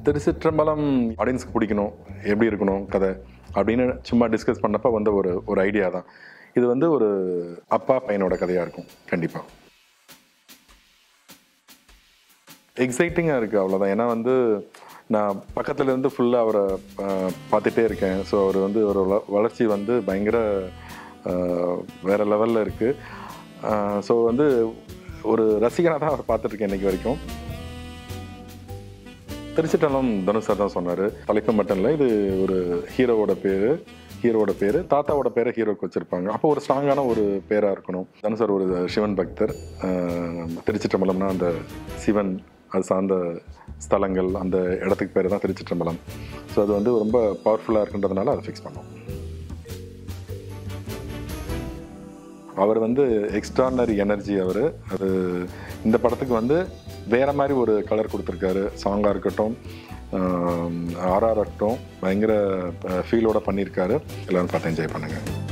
திருச்சிற்றம்பலம் ஆடியன்ஸ்க்கு பிடிக்கணும் எப்படி இருக்கணும் கதை அப்படின்னு சும்மா டிஸ்கஸ் பண்ணப்ப வந்த ஒரு ஒரு ஐடியா தான் இது வந்து ஒரு அப்பா பையனோட கதையாக இருக்கும் கண்டிப்பாக எக்ஸைட்டிங்காக இருக்குது அவ்வளோதான் ஏன்னா வந்து நான் பக்கத்துல இருந்து ஃபுல்லாக அவரை அஹ், பார்த்துட்டே இருக்கேன் ஸோ அவர் வந்து ஒரு வள- வளர்ச்சி வந்து பயங்கர அஹ், வேற லெவலில் இருக்குது ஸோ வந்து ஒரு ரசிகனாக தான் அவர் பார்த்துட்ருக்கேன் இன்னைக்கு வரைக்கும் திருச்சிட்டலம் தனுஷ் சார் தான் சொன்னார் தலைப்பு மட்டும் இல்லை இது ஒரு ஹீரோவோட பேர் ஹீரோவோட பேர் தாத்தாவோட பேரை ஹீரோக்கு வச்சுருப்பாங்க அப்போ ஒரு ஸ்ட்ராங்கான ஒரு பேராக இருக்கணும் தனுஷ் சார் ஒரு சிவன் பக்தர் அஹ், திருச்சிற்றம்பலம்னா அந்த சிவன் அது சார்ந்த ஸ்தலங்கள் அந்த இடத்துக்கு பேர் தான் திருச்சிற்றம்பலம் ஸோ அது வந்து ரொம்ப பவர்ஃபுல்லாக இருக்குன்றதுனால அதை ஃபிக்ஸ் பண்ணோம் அவர் வந்து எக்ஸ்ட்ரானரி எனர்ஜி அவர் அது இந்த படத்துக்கு வந்து வேற மாதிரி ஒரு கலர் கொடுத்துருக்காரு சாங்காக இருக்கட்டும் ஆர்ஆர் இருக்கட்டும் பயங்கர ஃபீலோட பண்ணியிருக்காரு எல்லாரும் பார்த்து என்ஜாய் பண்ணுங்கள்